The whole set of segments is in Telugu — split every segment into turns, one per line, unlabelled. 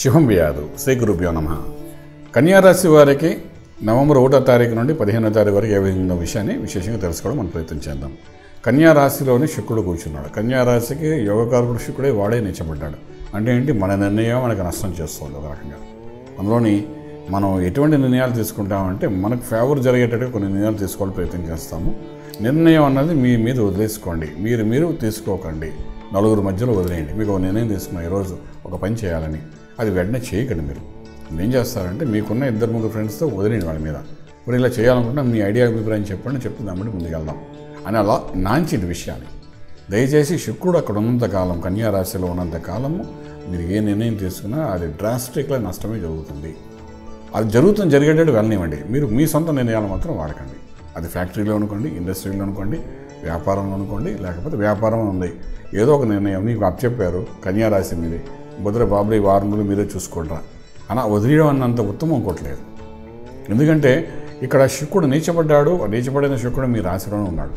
శుభం వ్యాధు శ్రీ గురుభ్యో నమ కన్యారాశి వారికి నవంబర్ ఒకటో తారీఖు నుండి పదిహేనో తారీఖు వరకు ఏ విధంగా ఉన్న విషయాన్ని విశేషంగా తెలుసుకోవడం మనం ప్రయత్నం చేద్దాం కన్యా రాశిలోని శుక్రుడు కూర్చున్నాడు కన్యా రాశికి యోగకారకుడు శుక్రుడే వాడే నిచ్చబడ్డాడు అంటే ఏంటి మన నిర్ణయం మనకు నష్టం చేస్తుంది ఒక రకంగా అందులోని మనం ఎటువంటి నిర్ణయాలు తీసుకుంటామంటే మనకు ఫేవర్ జరిగేటట్టుగా కొన్ని నిర్ణయాలు తీసుకోవడానికి ప్రయత్నం చేస్తాము నిర్ణయం అన్నది మీ మీద వదిలేసుకోండి మీరు మీరు తీసుకోకండి నలుగురు మధ్యలో వదిలేయండి మీకు ఒక నిర్ణయం తీసుకున్న ఈరోజు ఒక పని చేయాలని అది వెంటనే చేయకండి మీరు మీరు ఏం చేస్తారంటే మీకున్న ఇద్దరు ముగ్గురు ఫ్రెండ్స్తో వదిలేండి వాళ్ళ మీద ఇప్పుడు ఇలా చేయాలనుకుంటే మీ ఐడియా అభిప్రాయం చెప్పండి చెప్తే దాన్ని బట్టి ముందుకు వెళ్దాం అని అలా నాంచిటి విషయాన్ని దయచేసి శుక్రుడు అక్కడ ఉన్నంత కాలం కన్యా రాశిలో ఉన్నంత కాలము మీరు ఏ నిర్ణయం తీసుకున్నా అది డ్రాస్టిక్గా నష్టమే జరుగుతుంది అది జరుగుతుంది జరిగేటట్టు వెళ్ళనివ్వండి మీరు మీ సొంత నిర్ణయాలు మాత్రం వాడకండి అది ఫ్యాక్టరీలో అనుకోండి ఇండస్ట్రీలో అనుకోండి వ్యాపారంలో అనుకోండి లేకపోతే వ్యాపారం ఉంది ఏదో ఒక నిర్ణయం మీకు అప్పచెప్పారు కన్యా రాశి మీది బుద్ర బాబులు ఈ వారం రోజులు మీరే చూసుకుంటారా అలా వదిలేయడం అన్నంత ఉత్తమం ఇంకోట్లేదు ఎందుకంటే ఇక్కడ శుక్రుడు నీచపడ్డాడు ఆ నీచపడిన శుక్రుడు మీ రాశిలోనే ఉన్నాడు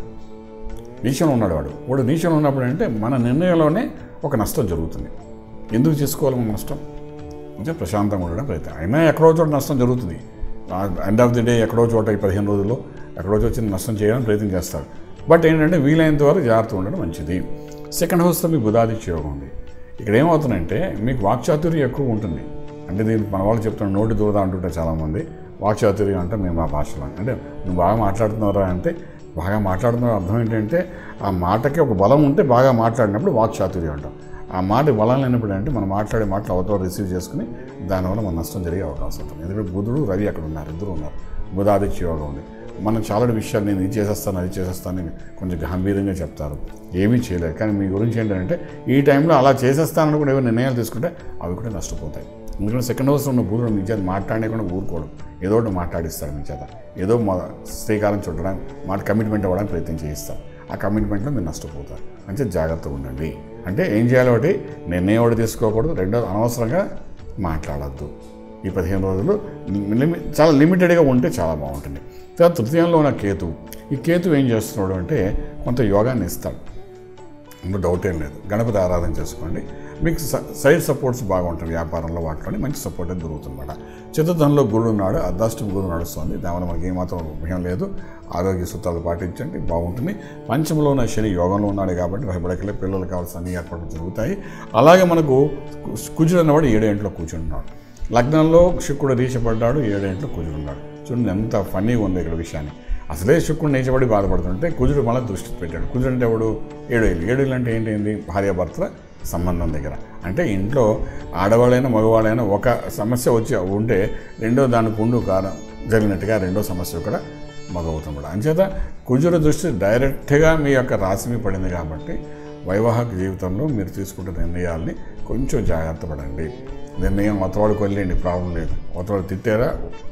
నీచంలో ఉన్నాడు వాడు వాడు నీచంలో ఉన్నప్పుడు అంటే మన నిర్ణయంలోనే ఒక నష్టం జరుగుతుంది ఎందుకు చేసుకోవాలి మన నష్టం అంటే ప్రశాంతంగా ఉండడం ప్రయత్నం అయినా ఎక్కడో చోట నష్టం జరుగుతుంది ఎండ్ ఆఫ్ ది డే ఎక్కడో చోట ఈ పదిహేను రోజుల్లో ఎక్కడో చోట చిన్న నష్టం చేయడానికి ప్రయత్నం చేస్తారు బట్ ఏంటంటే వీలైనంత వరకు జాగ్రత్త ఉండడం మంచిది సెకండ్ హౌస్లో మీకు బుధాదిత్య యోగం ఉంది ఇక్కడ ఏమవుతుందంటే మీకు వాక్చాతుర్యం ఎక్కువ ఉంటుంది అంటే దీనికి మన వాళ్ళు చెప్తున్న నోటి దూరద అంటుంటారు చాలామంది వాక్చాతుర్యం అంటే మేము మా భాషలో అంటే నువ్వు బాగా మాట్లాడుతున్నారా అంటే బాగా మాట్లాడుతున్నారు అర్థం ఏంటంటే ఆ మాటకి ఒక బలం ఉంటే బాగా మాట్లాడినప్పుడు వాక్చాతుర్యం అంటాం ఆ మాట బలం లేనప్పుడు అంటే మనం మాట్లాడే మాటలు అవతల రిసీవ్ చేసుకుని దానివల్ల మన నష్టం జరిగే అవకాశం ఉంటుంది ఎందుకంటే బుధుడు రవి అక్కడ ఉన్నారు ఇద్దరు ఉన్నారు బుధాదిత్య యోగం ఉంది మనం చాలా విషయాలు నేను ఇది చేసేస్తాను అది చేసేస్తాను అని కొంచెం గంభీరంగా చెప్తారు ఏమీ చేయలేరు కానీ మీ గురించి ఏంటంటే ఈ టైంలో అలా చేసేస్తానని కూడా ఏమైనా నిర్ణయాలు తీసుకుంటే అవి కూడా నష్టపోతాయి ఎందుకంటే సెకండ్ హౌస్లో ఉన్న బుధుడు మీ చేత మాట్లాడకుండా ఊరుకోవడం ఏదో ఒకటి మాట్లాడిస్తాడు మీ చేత ఏదో మా శ్రీకారం చుట్టడానికి మాట కమిట్మెంట్ అవ్వడానికి ప్రయత్నం చేయిస్తారు ఆ కమిట్మెంట్లో మీరు నష్టపోతారు అంటే జాగ్రత్తగా ఉండండి అంటే ఏం చేయాలి ఒకటి నిర్ణయం ఒకటి తీసుకోకూడదు రెండో అనవసరంగా మాట్లాడద్దు ఈ పదిహేను రోజులు లిమి చాలా లిమిటెడ్గా ఉంటే చాలా బాగుంటుంది తర్వాత తృతీయంలో ఉన్న కేతు ఈ కేతు ఏం చేస్తున్నాడు అంటే కొంత యోగాన్ని ఇస్తాడు అందులో డౌట్ ఏం లేదు గణపతి ఆరాధన చేసుకోండి మీకు స- సైడ్ సపోర్ట్స్ బాగుంటుంది వ్యాపారంలో వాటిలోని మంచి సపోర్ట్ అనేది దొరుకుతుందన్నమాట చతుర్థంలో గురుడు ఉన్నాడు అర్ధాష్టమి గురుడు నడుస్తుంది దానివల్ల మనకి ఏమాత్రం భయం లేదు ఆరోగ్య సూత్రాలు పాటించండి బాగుంటుంది పంచంలో ఉన్న శని యోగంలో ఉన్నాడు కాబట్టి భయపడకలే పిల్లలు కావాల్సిన అన్ని ఏర్పాట్లు జరుగుతాయి అలాగే మనకు కు- కుజుడు అన్నవాడు ఏడేంట్లో కూర్చుంటున్నాడు లగ్నంలో శుక్రుడు రీచపడ్డాడు ఏడేంట్లో కుజుడు ఉన్నాడు చూడండి ఎంత ఫన్నీగా ఉంది ఇక్కడ విషయాన్ని అసలే శుక్రుడు నీచబడి బాధపడుతుంటే కుజుడు మళ్ళీ దృష్టి పెట్టాడు కుజుడు అంటే ఎవడు ఏడేళ్ళు ఏడేళ్ళు అంటే ఏంటి భార్యాభర్తల సంబంధం దగ్గర అంటే ఇంట్లో ఆడవాళ్ళైనా మగవాళ్ళైనా ఒక సమస్య వచ్చి ఉంటే రెండో దానికి ఉండు కారం జరిగినట్టుగా రెండో సమస్య కూడా మగవుతున్నాడు అంచేత కుజుడు దృష్టి డైరెక్ట్గా మీ యొక్క రాశి మీద పడింది కాబట్టి వైవాహిక జీవితంలో మీరు తీసుకుంటున్న నిర్ణయాల్ని కొంచెం జాగ్రత్త పడండి నిర్ణయం అవతవాడికి వెళ్ళండి ప్రాబ్లం లేదు అవతవాడు తిట్టారా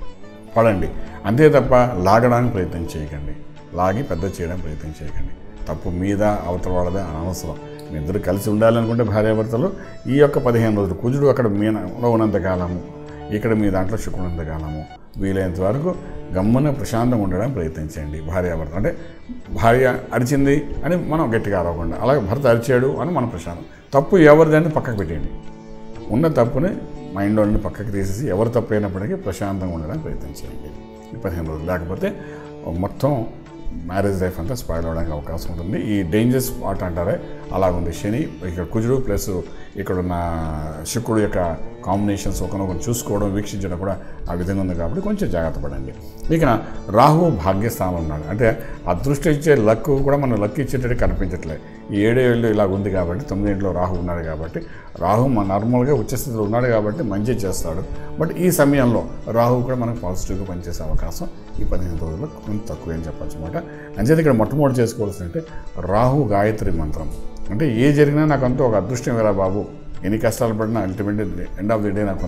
పడండి అంతే తప్ప లాగడానికి ప్రయత్నం చేయకండి లాగి పెద్ద చేయడానికి ప్రయత్నం చేయకండి తప్పు మీద అవతల వాళ్ళదే అనవసరం మీ ఇద్దరు కలిసి ఉండాలనుకుంటే భార్యాభర్తలు ఈ యొక్క పదిహేను రోజులు కుజుడు అక్కడ మీనలో ఉన్నంత కాలము ఇక్కడ మీ దాంట్లో శుక్రుడు ఉన్నంత కాలము వీలైనంత వరకు గమ్మున ప్రశాంతంగా ఉండడానికి ప్రయత్నించండి భార్యాభర్త అంటే భార్య అరిచింది అని మనం గట్టిగా అరవకుండా అలాగే భర్త అరిచాడు అని మనం ప్రశాంతం తప్పు ఎవరిదని పక్కకు పెట్టేయండి ఉన్న తప్పుని మైండ్లో నుండి పక్కకి తీసేసి ఎవరు తప్పు అయినప్పటికీ ప్రశాంతంగా ఉండడానికి ప్రయత్నం చేయండి ఈ పదిహేను రోజులు లేకపోతే మొత్తం మ్యారేజ్ లైఫ్ అంతా స్పాయిల్ అవడానికి అవకాశం ఉంటుంది ఈ డేంజరస్ పార్ట్ అంటారే అలాగుంది శని ఇక్కడ కుజుడు ప్లస్ ఇక్కడ ఉన్న శుక్రుడు యొక్క కాంబినేషన్స్ ఒకనొకరు చూసుకోవడం వీక్షించడం కూడా ఆ విధంగా ఉంది కాబట్టి కొంచెం జాగ్రత్త పడండి ఇక రాహు భాగ్యస్థానం ఉన్నాడు అంటే అదృష్టం ఇచ్చే లక్ కూడా మనం లక్ ఇచ్చేటట్టు కనిపించట్లేదు ఈ ఏడేళ్ళు ఇలా ఉంది కాబట్టి తొమ్మిదింట్లో రాహు ఉన్నాడు కాబట్టి రాహు మన నార్మల్గా ఉచ్చస్థితిలో ఉన్నాడు కాబట్టి మంచి చేస్తాడు బట్ ఈ సమయంలో రాహు కూడా మనకు పాజిటివ్గా పనిచేసే అవకాశం ఈ పదిహేను రోజుల్లో కొంచెం తక్కువ అని చెప్పచ్చు అనమాట అంచేది ఇక్కడ మొట్టమొదటి చేసుకోవాల్సింది అంటే రాహు గాయత్రి మంత్రం అంటే ఏ జరిగినా నాకు అంతా ఒక అదృష్టం వేరా బాబు ఎన్ని కష్టాలు పడినా ultimate end of the day నాకు కొంత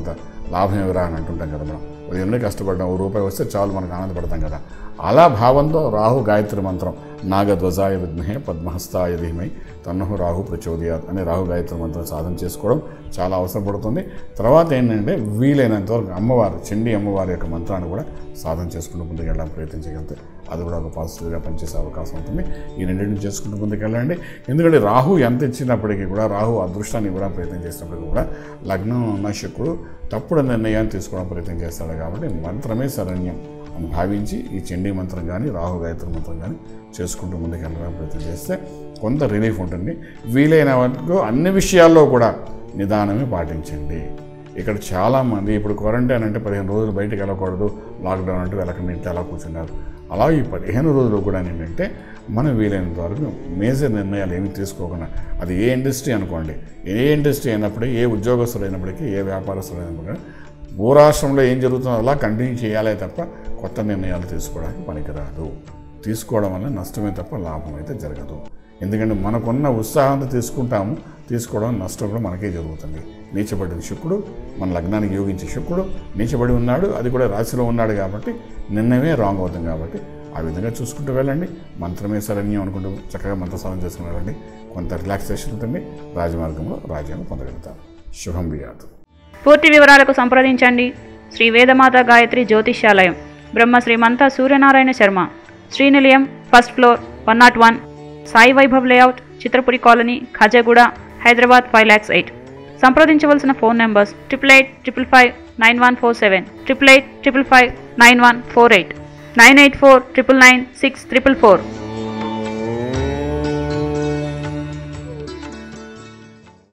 లాభం ఎవరా అని అంటుంటాం కదా మనం ఉదయం కష్టపడ్డాం ఓ రూపాయి వస్తే చాలు మనకు ఆనందపడతాం కదా అలా భావంతో రాహు గాయత్రి మంత్రం నాగధ్వజాయ విద్మహే పద్మహస్తాయ ధీమై తన్నహు రాహు ప్రచోదయాత్ అనే రాహు గాయత్రి మంత్రం సాధన చేసుకోవడం చాలా అవసరం పడుతుంది తర్వాత ఏంటంటే వీలైనంత వరకు అమ్మవారు చండీ అమ్మవారి యొక్క మంత్రాన్ని కూడా సాధన చేసుకుంటూ ముందుకు వెళ్ళడం ప్రయత్నించగలిగితే అది కూడా ఒక పాజిటివ్గా పనిచేసే అవకాశం ఉంటుంది ఈ రెండింటిని చేసుకుంటూ ముందుకు వెళ్ళండి ఎందుకంటే రాహు ఎంత ఇచ్చినప్పటికీ కూడా రాహు అదృష్టాన్ని ఇవ్వడం ప్రయత్నం చేసినప్పటికీ కూడా లగ్నం ఉన్న శుక్రుడు తప్పుడు నిర్ణయాన్ని తీసుకోవడం ప్రయత్నం చేస్తాడు కాబట్టి మంత్రమే శరణ్యం అని భావించి ఈ చండీ మంత్రం కానీ రాహు గాయత్రి మంత్రం కానీ చేసుకుంటూ ముందుకు వెళ్ళడానికి ప్రయత్నం చేస్తే కొంత రిలీఫ్ ఉంటుంది వీలైన వరకు అన్ని విషయాల్లో కూడా నిదానమే పాటించండి ఇక్కడ చాలామంది ఇప్పుడు క్వారంటైన్ అంటే పదిహేను రోజులు బయటకు వెళ్ళకూడదు లాక్డౌన్ అంటే వెళ్ళకుండా ఇంట్లో అలా కూర్చున్నారు అలా ఈ పదిహేను రోజులు కూడా ఏంటంటే మనం వీలైనంత వరకు మేజర్ నిర్ణయాలు ఏమి తీసుకోకుండా అది ఏ ఇండస్ట్రీ అనుకోండి ఏ ఇండస్ట్రీ అయినప్పటికీ ఏ ఉద్యోగస్తులు అయినప్పటికీ ఏ వ్యాపారస్తులు అయినప్పటికీ భూరాష్ట్రంలో ఏం జరుగుతుందో అలా కంటిన్యూ చేయాలే తప్ప కొత్త నిర్ణయాలు తీసుకోవడానికి పనికిరాదు తీసుకోవడం వల్ల నష్టమే తప్ప లాభం అయితే జరగదు ఎందుకంటే మనకున్న ఉత్సాహంతో తీసుకుంటాము తీసుకోవడం నష్టం కూడా మనకే జరుగుతుంది నీచబడిన శుక్రుడు మన లగ్నానికి యోగించే శుక్రుడు నీచబడి ఉన్నాడు అది కూడా రాశిలో ఉన్నాడు కాబట్టి నిర్ణయమే రాంగ్ అవుతుంది కాబట్టి ఆ విధంగా చూసుకుంటూ వెళ్ళండి మంత్రమే శరణ్యం అనుకుంటూ చక్కగా మంత్ర సాధన చేసుకుని వెళ్ళండి కొంత రిలాక్సేషన్ ఉంటుంది రాజమార్గంలో రాజ్యాన్ని పొందగలుగుతారు శుభం బియాదు
పూర్తి వివరాలకు సంప్రదించండి Shri Vedamata Gayatri Jyotishyalayam Brahma Srimanta Suryanarayana Sharma Srinilayam first floor one naught one Sai Vaibhav layout Chitrapuri colony Khajaguda Hyderabad five lakhs eight సంప్రదించవలసిన phone numbers triple eight triple five nine one four seven triple eight triple five nine one four eight nine eight four triple nine six triple four